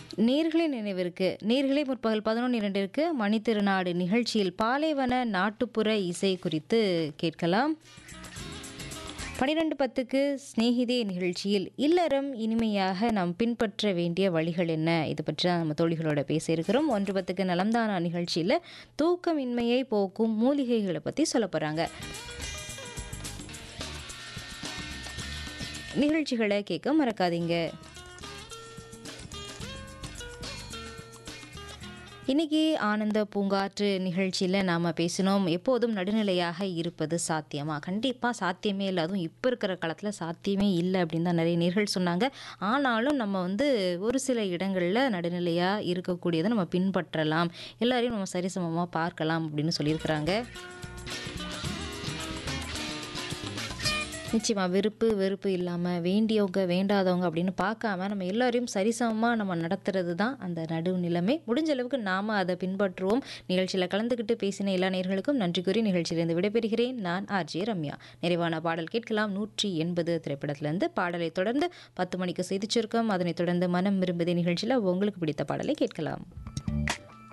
நேர்களே நினைவிற்கு நேர்களே முற்பகல் பதினொன்று இரண்டிற்கு மணித்திருநாடு நிகழ்ச்சியில் பாலைவன நாட்டுப்புற இசை குறித்து கேட்கலாம் பனிரெண்டு பத்துக்கு ஸ்நேகிதே நிகழ்ச்சியில் இல்லறம் இனிமையாக நாம் பின்பற்ற வேண்டிய வழிகள் என்ன இது பற்றி தான் நம்ம தோழிகளோட பேச இருக்கிறோம் ஒன்று பத்துக்கு நலம்தானா நிகழ்ச்சியில் தூக்கமின்மையை போக்கும் மூலிகைகளை பற்றி சொல்ல போகிறாங்க நிகழ்ச்சிகளை கேட்க மறக்காதீங்க இன்னைக்கு ஆனந்த பூங்காற்று நிகழ்ச்சியில் நாம் பேசினோம் எப்போதும் நடுநிலையாக இருப்பது சாத்தியமா கண்டிப்பாக சாத்தியமே இல்லை அதுவும் இப்போ இருக்கிற காலத்தில் சாத்தியமே இல்லை அப்படின்னு தான் நிறைய நேர்கள் சொன்னாங்க ஆனாலும் நம்ம வந்து ஒரு சில இடங்களில் நடுநிலையாக இருக்கக்கூடியதை நம்ம பின்பற்றலாம் எல்லாரையும் நம்ம சரிசமமாக பார்க்கலாம் அப்படின்னு சொல்லியிருக்கிறாங்க நிச்சயமா விருப்பு வெறுப்பு இல்லாமல் வேண்டியவங்க வேண்டாதவங்க அப்படின்னு பார்க்காம நம்ம எல்லாரையும் சரிசமமாக நம்ம நடத்துறது தான் அந்த நடுவு நிலைமை முடிஞ்ச அளவுக்கு நாம் அதை பின்பற்றுவோம் நிகழ்ச்சியில் கலந்துக்கிட்டு பேசின எல்லா நேர்களுக்கும் நன்றி கூறி நிகழ்ச்சியிலிருந்து விடைபெறுகிறேன் நான் ஆர்ஜே ரம்யா நிறைவான பாடல் கேட்கலாம் நூற்றி எண்பது திரைப்படத்திலிருந்து பாடலை தொடர்ந்து பத்து மணிக்கு செய்திச் சுருக்கம் அதனைத் தொடர்ந்து மனம் விரும்புதே நிகழ்ச்சியில் உங்களுக்கு பிடித்த பாடலை கேட்கலாம்